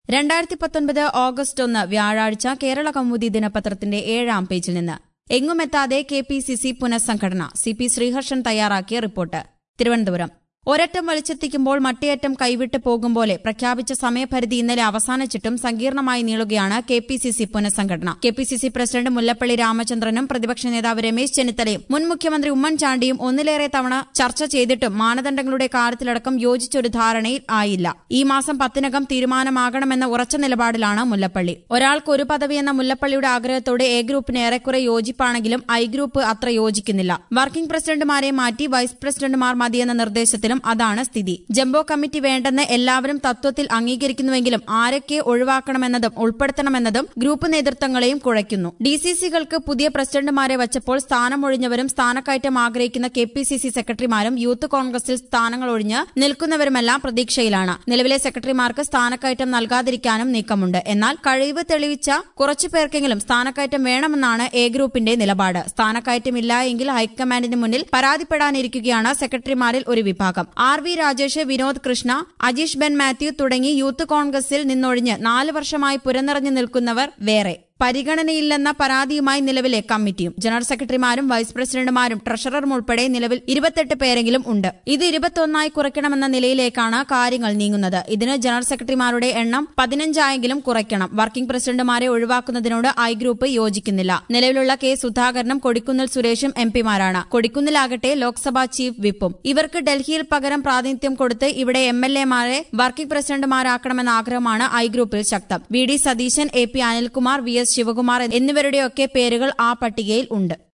രണ്ടായിരത്തി പത്തൊൻപത് ഓഗസ്റ്റ് ഒന്ന് വ്യാഴാഴ്ച കേരള കൗമുദി ദിനപത്രത്തിന്റെ ഏഴാം പേജിൽ നിന്ന് എങ്ങുമെത്താതെ കെ പി സി സി പുനഃസംഘടന സി പി ശ്രീഹർഷൻ തയ്യാറാക്കിയ റിപ്പോർട്ട് തിരുവനന്തപുരം ഒരറ്റം വലിച്ചെത്തിക്കുമ്പോൾ മറ്റേയറ്റം കൈവിട്ട് പോകും പോലെ പ്രഖ്യാപിച്ച സമയപരിധി ഇന്നലെ അവസാനിച്ചിട്ടും സങ്കീർണമായി നീളുകയാണ് കെ പി സി സി പുനഃസംഘടന K P C C president Mullappally രാമചന്ദ്രനും പ്രതിപക്ഷ നേതാവ് രമേശ് ചെന്നിത്തലയും മുൻ മുഖ്യമന്ത്രി ഉമ്മൻചാണ്ടിയും ഒന്നിലേറെ തവണ ചർച്ച ചെയ്തിട്ടും മാനദണ്ഡങ്ങളുടെ കാര്യത്തിലടക്കം യോജിച്ചൊരു ധാരണയിൽ ആയില്ല ഈ മാസം പത്തിനകം തീരുമാനമാകണമെന്ന ഉറച്ച നിലപാടിലാണ് മുല്ലപ്പള്ളി ഒരാൾക്ക് ഒരു പദവി എന്ന മുല്ലപ്പള്ളിയുടെ ആഗ്രഹത്തോട് എ ഗ്രൂപ്പിന് ഏറെക്കുറെ യോജിപ്പാണെങ്കിലും ഐ ഗ്രൂപ്പ് അത്ര യോജിക്കുന്നില്ല വർക്കിംഗ് പ്രസിഡന്റുമാരെ മാറ്റി വൈസ് പ്രസിഡന്റുമാർ മതിയെന്ന നിർദ്ദേശത്തിലും അതാണ് സ്ഥിതി ജംബോ കമ്മിറ്റി വേണ്ടെന്ന് എല്ലാവരും തത്വത്തിൽ അംഗീകരിക്കുന്നുവെങ്കിലും ആരൊക്കെ ഒഴിവാക്കണമെന്നതും ഉൾപ്പെടുത്തണമെന്നതും ഗ്രൂപ്പ് നേതൃത്വങ്ങളെയും കുഴയ്ക്കുന്നു ഡിസിസികൾക്ക് പുതിയ പ്രസിഡന്റുമാരെ വച്ചപ്പോൾ സ്ഥാനമൊഴിഞ്ഞവരും സ്ഥാനക്കയറ്റം ആഗ്രഹിക്കുന്ന കെ പി സി സി സെക്രട്ടറിമാരും യൂത്ത് കോൺഗ്രസിൽ സ്ഥാനങ്ങൾ ഒഴിഞ്ഞ് നിൽക്കുന്നവരുമെല്ലാം പ്രതീക്ഷയിലാണ് നിലവിലെ സെക്രട്ടറിമാർക്ക് സ്ഥാനക്കയറ്റം നൽകാതിരിക്കാനും നീക്കമുണ്ട് എന്നാൽ കഴിവ് തെളിയിച്ച കുറച്ചു പേർക്കെങ്കിലും സ്ഥാനക്കയറ്റം വേണമെന്നാണ് എ ഗ്രൂപ്പിന്റെ നിലപാട് സ്ഥാനക്കയറ്റമില്ല എങ്കിൽ ഹൈക്കമാൻഡിന് മുന്നിൽ പരാതിപ്പെടാനിരിക്കുകയാണ് സെക്രട്ടറിമാരിൽ ഒരു വിഭാഗം ആർ വി രാജേഷ് വിനോദ് കൃഷ്ണ അജീഷ് ബെൻ മാത്യു തുടങ്ങി യൂത്ത് കോൺഗ്രസിൽ നിന്നൊഴിഞ്ഞ് നാല് വർഷമായി പുരനിറഞ്ഞു നിൽക്കുന്നവർ വേറെ പരിഗണനയില്ലെന്ന പരാതിയുമായി നിലവിലെ കമ്മിറ്റിയും ജനറൽ സെക്രട്ടറിമാരും വൈസ് പ്രസിഡന്റുമാരും ട്രഷററും ഉൾപ്പെടെ നിലവിൽ ഇരുപത്തെട്ട് പേരെങ്കിലും ഉണ്ട് ഇത് ഇരുപത്തൊന്നായി കുറയ്ക്കണമെന്ന നിലയിലേക്കാണ് കാര്യങ്ങൾ നീങ്ങുന്നത് ഇതിന് ജനറൽ സെക്രട്ടറിമാരുടെ എണ്ണം പതിനഞ്ചായെങ്കിലും കുറയ്ക്കണം വർക്കിംഗ് പ്രസിഡന്റുമാരെ ഒഴിവാക്കുന്നതിനോട് ഐ ഗ്രൂപ്പ് യോജിക്കുന്നില്ല നിലവിലുള്ള കെ സുധാകരനും കൊടിക്കുന്നിൽ സുരേഷും എം പിമാരാണ് കൊടിക്കുന്നിലാകട്ടെ ലോക്സഭാ ചീഫ് വിപ്പും ഇവർക്ക് ഡൽഹിയിൽ പകരം പ്രാതിനിധ്യം കൊടുത്ത് ഇവിടെ എം എൽ എമാരെ വർക്കിംഗ് പ്രസിഡന്റുമാരാക്കണമെന്ന ആഗ്രഹമാണ് ഐ ഗ്രൂപ്പിൽ ശക്തം V D Satheesan A P Anilkumar V S Sivakumar എന്നിവരുടെയൊക്കെ പേരുകൾ ആ പട്ടികയിൽ ഉണ്ട്